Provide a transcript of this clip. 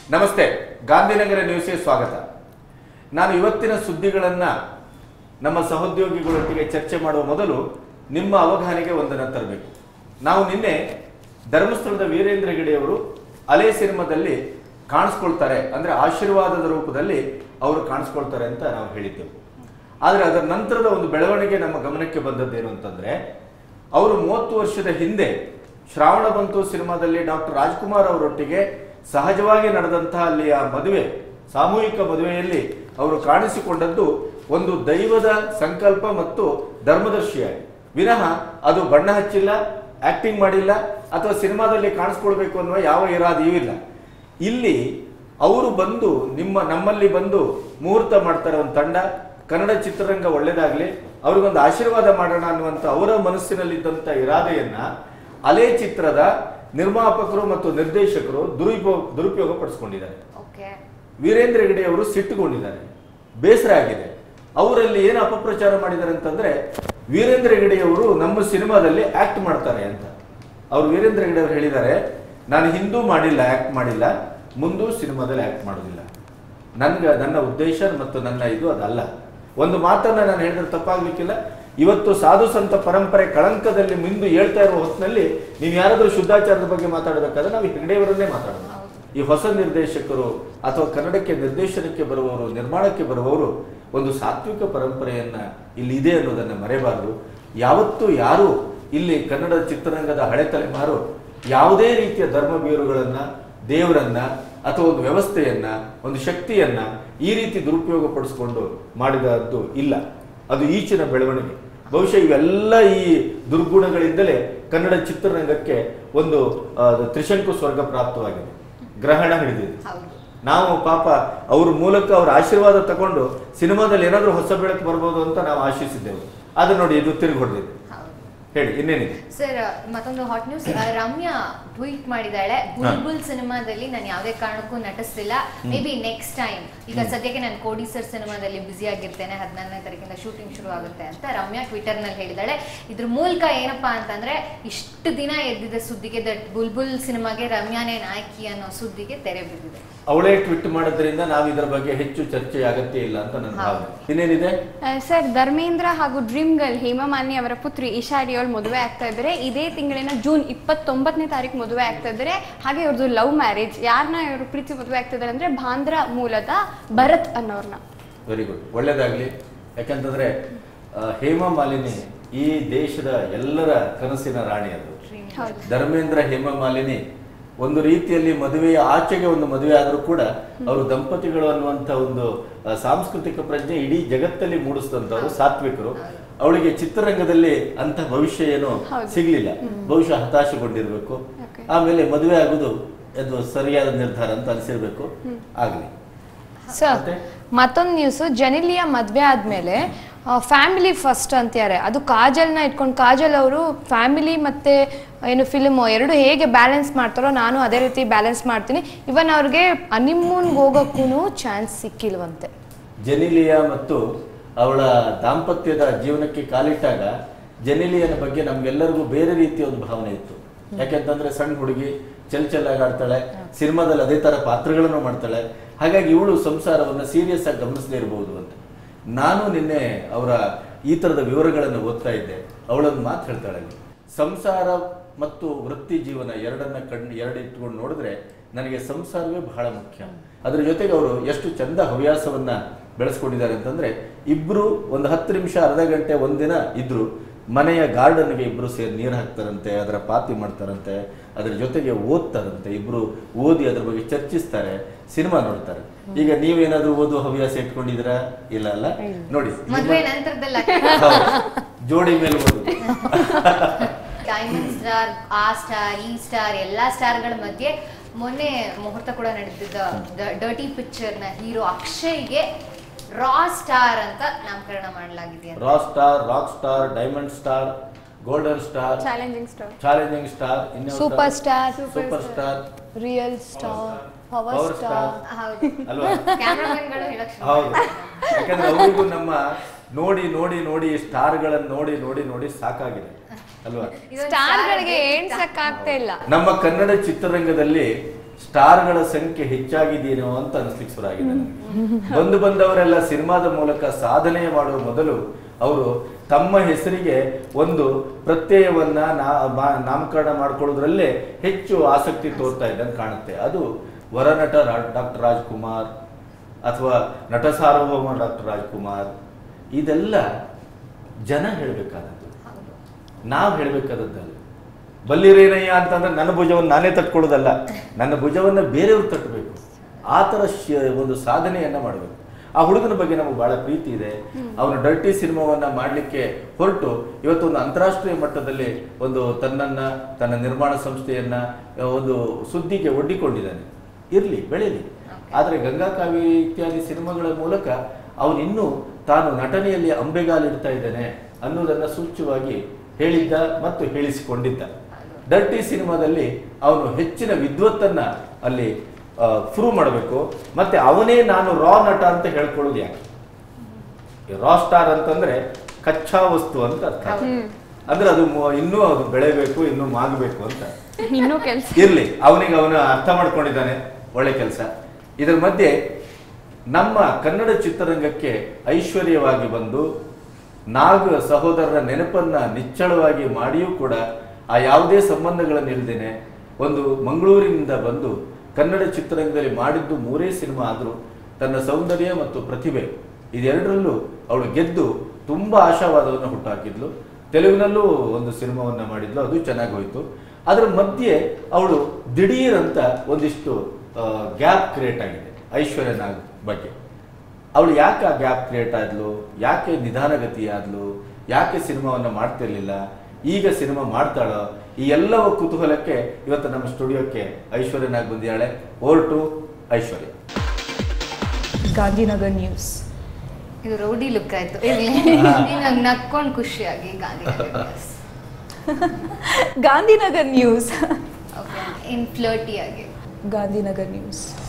ನಮಸ್ತೆ ಗಾಂಧಿನಗರ ನ್ಯೂಸ್ಗೆ ಸ್ವಾಗತ ನಾನು ಇವತ್ತಿನ ಸುದ್ದಿಗಳನ್ನ ನಮ್ಮ ಸಹೋದ್ಯೋಗಿಗಳೊಟ್ಟಿಗೆ ಚರ್ಚೆ ಮಾಡುವ ಮೊದಲು ನಿಮ್ಮ ಅವಗಾಹನೆಗೆ ಒಂದನ್ನು ತರಬೇಕು ನಾವು ನಿನ್ನೆ ಧರ್ಮಸ್ಥಳದ ವೀರೇಂದ್ರ ಹೆಗಡೆಯವರು ಅಲೆ ಸಿನಿಮಾದಲ್ಲಿ ಕಾಣಿಸ್ಕೊಳ್ತಾರೆ ಅಂದ್ರೆ ಆಶೀರ್ವಾದದ ರೂಪದಲ್ಲಿ ಅವರು ಕಾಣಿಸ್ಕೊಳ್ತಾರೆ ಅಂತ ನಾವು ಹೇಳಿದ್ದೆವು ಆದರೆ ಅದರ ನಂತರದ ಒಂದು ಬೆಳವಣಿಗೆ ನಮ್ಮ ಗಮನಕ್ಕೆ ಬಂದದ್ದೇನು ಅಂತಂದ್ರೆ ಅವರು ಮೂವತ್ತು ವರ್ಷದ ಹಿಂದೆ ಶ್ರಾವಣ ಬಂತು ಸಿನಿಮಾದಲ್ಲಿ ಡಾಕ್ಟರ್ ರಾಜ್ಕುಮಾರ್ ಅವರೊಟ್ಟಿಗೆ ಸಹಜವಾಗಿ ನಡೆದಂತಹ ಅಲ್ಲಿ ಆ ಮದುವೆ ಸಾಮೂಹಿಕ ಮದುವೆಯಲ್ಲಿ ಅವರು ಕಾಣಿಸಿಕೊಂಡದ್ದು ಒಂದು ದೈವದ ಸಂಕಲ್ಪ ಮತ್ತು ಧರ್ಮದರ್ಶಿಯಾಗಿ ವಿನಃ ಅದು ಬಣ್ಣ ಹಚ್ಚಿಲ್ಲ ಆಕ್ಟಿಂಗ್ ಮಾಡಿಲ್ಲ ಅಥವಾ ಸಿನಿಮಾದಲ್ಲಿ ಕಾಣಿಸ್ಕೊಳ್ಬೇಕು ಅನ್ನುವ ಯಾವ ಇರಾದೆಯೂ ಇಲ್ಲ ಇಲ್ಲಿ ಅವರು ಬಂದು ನಿಮ್ಮ ನಮ್ಮಲ್ಲಿ ಬಂದು ಮುಹೂರ್ತ ಮಾಡ್ತಾರೆ ಒಂದು ತಂಡ ಕನ್ನಡ ಚಿತ್ರರಂಗ ಒಳ್ಳೇದಾಗ್ಲಿ ಅವ್ರಿಗೊಂದು ಆಶೀರ್ವಾದ ಮಾಡೋಣ ಅನ್ನುವಂಥ ಅವರ ಮನಸ್ಸಿನಲ್ಲಿದ್ದಂಥ ಇರಾದೆಯನ್ನ ಅಲೆ ಚಿತ್ರದ ನಿರ್ಮಾಪಕರು ಮತ್ತು ನಿರ್ದೇಶಕರು ದುರುಪಯೋಗ ದುರುಪಯೋಗ ಪಡಿಸ್ಕೊಂಡಿದ್ದಾರೆ ಓಕೆ ವೀರೇಂದ್ರ ಹೆಗಡೆ ಅವರು ಸಿಟ್ಟುಕೊಂಡಿದ್ದಾರೆ ಬೇಸರ ಆಗಿದೆ ಅವರಲ್ಲಿ ಏನು ಅಪಪ್ರಚಾರ ಮಾಡಿದ್ದಾರೆ ಅಂತಂದ್ರೆ ವೀರೇಂದ್ರ ಹೆಗಡೆಯವರು ನಮ್ಮ ಸಿನಿಮಾದಲ್ಲಿ ಆಕ್ಟ್ ಮಾಡ್ತಾರೆ ಅಂತ ಅವರು ವೀರೇಂದ್ರ ಹೆಗಡೆ ಅವರು ಹೇಳಿದ್ದಾರೆ ನಾನು ಹಿಂದೂ ಮಾಡಿಲ್ಲ ಆಕ್ಟ್ ಮಾಡಿಲ್ಲ ಮುಂದೂ ಸಿನಿಮಾದಲ್ಲಿ ಆಕ್ಟ್ ಮಾಡೋದಿಲ್ಲ ನನ್ಗೆ ನನ್ನ ಉದ್ದೇಶ ಮತ್ತು ನನ್ನ ಇದು ಅದಲ್ಲ ಒಂದು ಮಾತನ್ನ ನಾನು ಹೇಳಿದ್ರೆ ತಪ್ಪಾಗ್ಲಿಕ್ಕಿಲ್ಲ ಇವತ್ತು ಸಾಧು ಸಂತ ಪರಂಪರೆ ಕಳಂಕದಲ್ಲಿ ಮಿಂದು ಹೇಳ್ತಾ ಇರುವ ಹೊತ್ತಿನಲ್ಲಿ ನೀವು ಯಾರಾದರೂ ಶುದ್ಧಾಚಾರದ ಬಗ್ಗೆ ಮಾತಾಡಬೇಕಾದ್ರೆ ನಾವು ಹೆಗಡೆಯವರನ್ನೇ ಮಾತಾಡೋಣ ಈ ಹೊಸ ನಿರ್ದೇಶಕರು ಅಥವಾ ಕನ್ನಡಕ್ಕೆ ನಿರ್ದೇಶನಕ್ಕೆ ಬರುವವರು ನಿರ್ಮಾಣಕ್ಕೆ ಬರುವವರು ಒಂದು ಸಾತ್ವಿಕ ಪರಂಪರೆಯನ್ನ ಇಲ್ಲಿ ಇದೆ ಅನ್ನೋದನ್ನ ಮರೆಯಬಾರದು ಯಾವತ್ತೂ ಯಾರು ಇಲ್ಲಿ ಕನ್ನಡ ಚಿತ್ರರಂಗದ ಹಳೆ ತಲೆಮಾರು ಯಾವುದೇ ರೀತಿಯ ಧರ್ಮ ಬೀರುಗಳನ್ನ ದೇವರನ್ನ ಅಥವಾ ಒಂದು ವ್ಯವಸ್ಥೆಯನ್ನ ಒಂದು ಶಕ್ತಿಯನ್ನ ಈ ರೀತಿ ದುರುಪಯೋಗ ಪಡಿಸ್ಕೊಂಡು ಮಾಡಿದದ್ದು ಇಲ್ಲ ಅದು ಈಚಿನ ಬೆಳವಣಿಗೆ ಬಹುಶಃ ಇವೆಲ್ಲ ಈ ದುರ್ಗುಣಗಳಿಂದಲೇ ಕನ್ನಡ ಚಿತ್ರರಂಗಕ್ಕೆ ಒಂದು ಆ, ತ್ರಿಶಂಕು ಸ್ವರ್ಗ ಪ್ರಾಪ್ತವಾಗಿದೆ ಗ್ರಹಣ ಹಿಡಿದಿದೆ ಹೌದು ನಾವು ಪಾಪ ಅವ್ರ ಮೂಲಕ ಅವ್ರ ಆಶೀರ್ವಾದ ತಗೊಂಡು ಸಿನಿಮಾದಲ್ಲಿ ಏನಾದರೂ ಹೊಸ ಬೆಳಕು ಬರ್ಬೋದು ಅಂತ ನಾವು ಆಶಿಸಿದ್ದೆವು ಆದ್ರೆ ನೋಡಿ ಇದು ತಿರುಗಿ ಹೊಡೆದಿದೆ ಹೌದು ಹೇಳಿ ಇನ್ನೇನಿದೆ ಸರ್ ಮತ್ತೊಂದು ಹಾಟ್ ನ್ಯೂಸ್ ರಮ್ಯಾ ಟ್ವೀಟ್ ಮಾಡಿದಾಳೆ ಬುಲ್ಬುಲ್ ಸಿನಿಮಾದಲ್ಲಿ ನಾನು ಯಾವುದೇ ಕಾರಣಕ್ಕೂ ನಟಿಸ್ತಿಲ್ಲ ಮೇ ಬಿ ನೆಕ್ಸ್ಟ್ ಟೈಮ್ ಈಗ ಸದ್ಯಕ್ಕೆ ನಾನು ಕೋಡಿ ಸರ್ ಸಿನಿಮಾದಲ್ಲಿ ಬ್ಯುಸಿ ಆಗಿರ್ತೇನೆ ಹದಿನಾರನೇ ತಾರೀಕಿಂದ ಶೂಟಿಂಗ್ ಶುರು ಆಗುತ್ತೆ ಅಂತ ರಮ್ಯಾ ಟ್ವಿಟರ್ ನಲ್ಲಿ ಹೇಳಿದಾಳೆ ಇದ್ರ ಮೂಲಕ ಏನಪ್ಪಾ ಅಂತಂದ್ರೆ ಇಷ್ಟು ದಿನ ಎದ್ದಿದೆ ಸುದ್ದಿಗೆ ದಟ್ ಬುಲ್ಬುಲ್ ಸಿನಿಮಾಗೆ ರಮ್ಯಾನೇ ನಾಯಕಿ ಅನ್ನೋ ಸುದ್ದಿಗೆ ತೆರೆ ಬಿದ್ದಿದೆ ಅವಳೇ ಟ್ವಿಟ್ ಮಾಡೋದ್ರಿಂದ ನಾವು ಇದರ ಬಗ್ಗೆ ಹೆಚ್ಚು ಚರ್ಚೆ ಅಗತ್ಯ ಇಲ್ಲ ಅಂತ ನನ್ನ ಭಾವನೆ ಇನ್ನೇನಿದೆ ಆ, ಸರ್ ಧರ್ಮೇಂದ್ರ ಹಾಗೂ ಡ್ರೀಮ್ ಗರ್ಲ್ ಹೇಮಾ ಮಾಲಿನಿ ಅವರ ಪುತ್ರಿ ಈಶಾ ಅಡಿಯೋಳ್ ಮದುವೆ ಆಗ್ತಾ ಇದ್ದಾರೆ ಇದೇ ತಿಂಗಳಿನ ಜೂನ್ ಇಪ್ಪತ್ತೊಂಬತ್ತನೇ ತಾರೀಕು ಮದುವೆ ಆಗ್ತಾ ಇದ್ದಾರೆ ಹಾಗೆ ಇವ್ರದ್ದು ಲವ್ ಮ್ಯಾರೇಜ್ ಯಾರನ್ನ ಇವರು ಪ್ರೀತಿ ಮದುವೆ ಆಗ್ತಾ ಇದ್ದಾರೆ ಅಂದ್ರೆ ಬಾಂದ್ರ ಮೂಲದ ಭರತ್ ಅನ್ನೋರ್ನ ವೆರಿ ಗುಡ್ ಒಳ್ಳೇದಾಗ್ಲಿ ಯಾಕಂತಂದ್ರೆ ಆ, ಹೇಮಾ ಮಾಲಿನಿ ಈ ದೇಶದ ಎಲ್ಲರ ಕನಸಿನ ರಾಣಿ ಅದು ಹೌದು ಧರ್ಮೇಂದ್ರ ಹೇಮಾ ಮಾಲಿನಿ ಒಂದು ರೀತಿಯಲ್ಲಿ ಮದುವೆಯ ಆಚೆಗೆ ಒಂದು ಮದುವೆ ಆದರೂ ಕೂಡ ಅವರು ದಂಪತಿಗಳು ಅನ್ನುವಂಥ ಒಂದು ಆ, ಸಾಂಸ್ಕೃತಿಕ ಪ್ರಜ್ಞೆ ಇಡೀ ಜಗತ್ತಲ್ಲಿ ಮೂಡಿಸಿದಂಥವ್ರು ಸಾತ್ವಿಕರು ಅವಳಿಗೆ ಚಿತ್ರರಂಗದಲ್ಲಿ ಅಂತ ಭವಿಷ್ಯ ಏನು ಹೌದು. ಸಿಗ್ಲಿಲ್ಲ ಬಹುಶಃ ಹತಾಶೆಗೊಂಡಿರ್ಬೇಕು Okay. ಆಮೇಲೆ ಮದುವೆ ಆಗುದು ಅದು ಸರಿಯಾದ ನಿರ್ಧಾರ ಅಂತ ಅನಿಸಿರ್ಬೇಕು ಆಗ್ಲಿ ಸರ್ ಮತ್ತೆ? ಮತ್ತೊಂದು ನ್ಯೂಸು ಜನಿಲಿಯ ಮದುವೆ ಆದಮೇಲೆ ಫ್ಯಾಮಿಲಿ ಫಸ್ಟ್ ಅಂತಾರೆ ಅದು ಕಾಜಲ್ನ ಇಟ್ಕೊಂಡು ಕಾಜಲ್ ಅವರು ಫ್ಯಾಮಿಲಿ ಮತ್ತು ಏನು ಫಿಲ್ಮು ಎರಡು ಹೇಗೆ ಬ್ಯಾಲೆನ್ಸ್ ಮಾಡ್ತಾರೋ ನಾನು ಅದೇ ರೀತಿ ಬ್ಯಾಲೆನ್ಸ್ ಮಾಡ್ತೀನಿ ಇವನ್ ಅವ್ರಿಗೆ ಹನಿಮೂನ್ಗೆ ಹೋಗೋಕ್ಕೂ ಚಾನ್ಸ್ ಸಿಕ್ಕಿಲ್ವಂತೆ ಜನಿಲಿಯಾ ಮತ್ತು ಅವಳ ದಾಂಪತ್ಯದ ಜೀವನಕ್ಕೆ ಕಾಲಿಟ್ಟಾಗ ಜನಿಲಿಯನ ಬಗ್ಗೆ ನಮ್ಗೆಲ್ಲರಿಗೂ ಬೇರೆ ರೀತಿಯ ಒಂದು ಭಾವನೆ ಇತ್ತು ಯಾಕೆಂತಂದ್ರೆ ಸಣ್ಣ ಹುಡುಗಿ ಚೆಲ್ ಚೆಲ್ಲಾಗಿ ಆಡ್ತಾಳೆ ಸಿನಿಮಾದಲ್ಲಿ ಅದೇ ತರ ಪಾತ್ರಗಳನ್ನು ಮಾಡ್ತಾಳೆ ಹಾಗಾಗಿ ಇವಳು ಸಂಸಾರವನ್ನ ಸೀರಿಯಸ್ ಆಗಿ ಗಮನಿಸದೇ ಇರಬಹುದು ಅಂತ ನಾನು ನಿನ್ನೆ ಅವರ ಈ ತರದ ವಿವರಗಳನ್ನು ಓದ್ತಾ ಇದ್ದೆ ಅವಳೊಂದು ಮಾತು ಹೇಳ್ತಾಳೆ ಅಲ್ಲಿ. ಸಂಸಾರ ಮತ್ತು ವೃತ್ತಿ ಜೀವನ ಎರಡನ್ನ ಕಣ್ಣು ಎರಡು ಇಟ್ಕೊಂಡು ನೋಡಿದ್ರೆ ನನಗೆ ಸಂಸಾರವೇ ಬಹಳ ಮುಖ್ಯ ಅದ್ರ ಜೊತೆಗೆ ಅವರು ಎಷ್ಟು ಚಂದ ಹವ್ಯಾಸವನ್ನ ಬೆಳೆಸ್ಕೊಂಡಿದ್ದಾರೆ ಅಂತಂದ್ರೆ ಇಬ್ರು ಒಂದು ಹತ್ತು ನಿಮಿಷ ಅರ್ಧ ಗಂಟೆ ಒಂದಿನ ಇದ್ರು ಮನೆಯ ಗಾರ್ಡನ್ಗೆ ಇಬ್ರು ಸೇರಿ ನೀರು ಹಾಕ್ತಾರಂತೆ ಅದರ ಪಾತಿ ಮಾಡ್ತಾರಂತೆ ಅದ್ರ ಜೊತೆಗೆ ಓದ್ತಾರಂತೆ ಇಬ್ರು ಓದಿ ಅದ್ರ ಬಗ್ಗೆ ಚರ್ಚಿಸ್ತಾರೆ ಸಿನಿಮಾ ನೋಡ್ತಾರೆ ಈಗ ನೀವೇನಾದ್ರೂ ಓದುವ ಹವ್ಯಾಸ ಇಟ್ಕೊಂಡಿದ್ದೀರಾ ಇಲ್ಲ ಅಲ್ಲ ನೋಡಿ ಮದುವೆ ನಂತರದಲ್ಲ ಹೌದು. ಜೋಡಿ ಮೇಲೆ ಓದು ಡೈಮಂಡ್ ಸ್ಟಾರ್ ಆ ಸ್ಟಾರ್ ಈ ಸ್ಟಾರ್ ಎಲ್ಲಾ ಸ್ಟಾರ್ಗಳ ಮಧ್ಯೆ ಮೊನ್ನೆ ಮುಹೂರ್ತ ಕೂಡ ನಡೆದಿದ್ದ ಡರ್ಟಿ ಪಿಕ್ಚರ್ ನ ಹೀರೋ ಅಕ್ಷಯ್ಗೆ ರಾ ಸ್ಟಾರ್ ಅಂತ ನಾಮಕರಣ ಮಾಡಲಾಗಿದೆ ಅಂತ. ರಾ star rock star diamond star golden star challenging star challenging star super star super star real star power power star star ಹೌದು ಅಲ್ವಾ ಕ್ಯಾಮ್ರಾಮನ್ಗಳು ಹೇಳಕ್ ಶುರು ಹೌದು ಮಾಡಿದ್ದಾರೆ. ಯಾಕಂದ್ರೆ ಅವರಿಗೂ ನಮ್ಮ ನೋಡಿ ನೋಡಿ ನೋಡಿ ಸ್ಟಾರ್ಗಳನ್ನು ನೋಡಿ ನೋಡಿ ನೋಡಿ ಸಾಕಾಗಿದೆ ಅಲ್ವಾ ಇದೊಂದು ಸ್ಟಾರ್ಗಳಿಗೆ star ಎಣ್ಸಕ್ ಆಗ್ತಾ ಇಲ್ಲ ನಮ್ಮ ಕನ್ನಡ ಚಿತ್ರರಂಗದಲ್ಲಿ ಸ್ಟಾರ್ಗಳ ಸಂಖ್ಯೆ ಹೆಚ್ಚಾಗಿದೆಯೇನೋ ಅಂತ ಅನಿಸ್ಲಿಕ್ಕೆ ಶುರು ಆಗಿದೆ ನನಗೆ. ಬಂದು ಬಂದವರೆಲ್ಲ ಸಿನಿಮಾದ ಮೂಲಕ ಸಾಧನೆ ಮಾಡುವ ಮೊದಲು ಅವರು ತಮ್ಮ ಹೆಸರಿಗೆ ಒಂದು ಪ್ರತ್ಯಯವನ್ನ ನಾ- ಮಾ- ನಾಮಕರಣ ಮಾಡ್ಕೊಳ್ಳೋದ್ರಲ್ಲೇ ಹೆಚ್ಚು ಆಸಕ್ತಿ ತೋರ್ತಾ ಇದ್ದಂಗೆ ಕಾಣುತ್ತೆ ಅದು ವರನಟ ಡಾಕ್ಟರ್ ರಾಜ್ಕುಮಾರ್ ಅಥವಾ ನಟ ಸಾರ್ವಭೌಮ ಡಾಕ್ಟರ್ ರಾಜ್ಕುಮಾರ್ ಇದೆಲ್ಲ ಜನ ಹೇಳಬೇಕಾದದ್ದು ನಾವು ಹೇಳಬೇಕಾದದ್ದಲ್ಲ ಬಲ್ಲಿರೇನಯ್ಯ ಅಂತಂದ್ರೆ ನನ್ನ ಭುಜವನ್ನು ನಾನೇ ತಟ್ಕೊಳ್ಳೋದಲ್ಲ ನನ್ನ ಭುಜವನ್ನು ಬೇರೆಯವ್ರು ತಟ್ಟಬೇಕು ಆ ಥರ ಶ- ಒಂದು ಸಾಧನೆಯನ್ನ ಮಾಡಬೇಕು ಆ ಹುಡುಗನ ಬಗ್ಗೆ ನಮಗೆ ಬಹಳ ಪ್ರೀತಿ ಇದೆ ಅವನು ಡರ್ಟಿ ಸಿನಿಮಾವನ್ನ ಮಾಡಲಿಕ್ಕೆ ಹೊರಟು ಇವತ್ತು ಒಂದು ಅಂತಾರಾಷ್ಟ್ರೀಯ ಮಟ್ಟದಲ್ಲಿ ಒಂದು ತನ್ನನ್ನ ತನ್ನ ನಿರ್ಮಾಣ ಸಂಸ್ಥೆಯನ್ನ ಆ, ಒಂದು ಸುದ್ದಿಗೆ ಒಡ್ಡಿಕೊಂಡಿದ್ದಾನೆ ಇರ್ಲಿ ಬೆಳೀಲಿ ಆದರೆ ಗಂಗಾ ಕಾವೇರಿ ಇತ್ಯಾದಿ ಸಿನಿಮಾಗಳ ಮೂಲಕ ಅವನಿನ್ನೂ ತಾನು ನಟನೆಯಲ್ಲಿ ಅಂಬೆಗಾಲಿಡ್ತಾ ಇದ್ದಾನೆ ಅನ್ನೋದನ್ನ ಸೂಚ್ಯವಾಗಿ ಹೇಳಿದ್ದ ಮತ್ತು ಹೇಳಿಸಿಕೊಂಡಿದ್ದ ಡರ್ಟಿ ಸಿನಿಮಾದಲ್ಲಿ ಅವನು ಹೆಚ್ಚಿನ ವಿದ್ವತ್ತನ್ನ ಅಲ್ಲಿ ಪ್ರೂವ್ ಮಾಡಬೇಕು ಮತ್ತೆ ಅವನೇ ನಾನು ರಾ ನಟ ಅಂತ ಹೇಳ್ಕೊಳ್ಳೋದು ಯಾಕೆ ರಾ ಸ್ಟಾರ್ ಅಂತಂದ್ರೆ ಕಚ್ಚಾ ವಸ್ತು ಅಂತ ಅರ್ಥ ಅಂದ್ರೆ ಅದು ಮು- ಇನ್ನೂ ಅದು ಬೆಳೆಬೇಕು ಇನ್ನೂ ಮಾಗಬೇಕು ಅಂತ ಇನ್ನೂ ಕೆಲಸ ಇರ್ಲಿ ಅವನಿಗೆ ಅವನು ಅರ್ಥ ಮಾಡ್ಕೊಂಡಿದ್ದಾನೆ ಒಳ್ಳೆ ಕೆಲಸ ಇದರ ಮಧ್ಯೆ ನಮ್ಮ ಕನ್ನಡ ಚಿತ್ರರಂಗಕ್ಕೆ ಐಶ್ವರ್ಯವಾಗಿ ಬಂದು ನಾಗ ಸಹೋದರರ ನೆನಪನ್ನ ನಿಚ್ಚಳವಾಗಿ ಮಾಡಿಯೂ ಕೂಡ ಆ ಯಾವುದೇ ಸಂಬಂಧಗಳನ್ನು ಇಲ್ಲದೇನೆ ಒಂದು ಮಂಗಳೂರಿನಿಂದ ಬಂದು ಕನ್ನಡ ಚಿತ್ರರಂಗದಲ್ಲಿ ಮಾಡಿದ್ದು ಮೂರೇ ಸಿನಿಮಾ ಆದರೂ ತನ್ನ ಸೌಂದರ್ಯ ಮತ್ತು ಪ್ರತಿಭೆ ಇದೆರಡರಲ್ಲೂ ಅವಳು ಗೆದ್ದು ತುಂಬಾ ಆಶಾವಾದವನ್ನು ಹುಟ್ಟುಹಾಕಿದ್ಲು ತೆಲುಗಿನಲ್ಲೂ ಒಂದು ಸಿನಿಮಾವನ್ನ ಮಾಡಿದ್ಲು ಅದು ಚೆನ್ನಾಗಿ ಹೋಯ್ತು ಅದರ ಮಧ್ಯೆ ಅವಳು ದಿಢೀರ್ ಅಂತ ಒಂದಿಷ್ಟು ಗ್ಯಾಪ್ ಕ್ರಿಯೇಟ್ ಆಗಿದೆ ಐಶ್ವರ್ಯ ನಾಗ್ ಬಗ್ಗೆ ಅವಳು ಯಾಕೆ ಆ ಗ್ಯಾಪ್ ಕ್ರಿಯೇಟ್ ಆದ್ಲು ಯಾಕೆ ನಿಧಾನಗತಿ ಆದ್ಲು ಯಾಕೆ ಸಿನಿಮಾವನ್ನ ಮಾಡ್ತಿರ್ಲಿಲ್ಲ ಈಗ ಸಿನಿಮಾ ಮಾಡ್ತಾಳೋ ಈ ಎಲ್ಲವ ಕುತೂಹಲಕ್ಕೆ ಇವತ್ತು ನಮ್ಮ ಸ್ಟುಡಿಯೋಕ್ಕೆ ಐಶ್ವರ್ಯನಾಗ್ ಬಂದಿದ್ದಾಳೆ ಓರ್ ಟು ಐಶ್ವರ್ಯ ಗಾಂಧಿನಗರ್ ನ್ಯೂಸ್ ಇದು ರೌಡಿ ಲುಕ್ ಆಯ್ತು ಇರ್ಲಿ ನೀನು ನಕ್ಕೊಂಡು ಖುಷಿಯಾಗಿ Gandhi Gandhinagar news in flirty ಆಗಿ ಗಾಂಧಿನಗರ್ ನ್ಯೂಸ್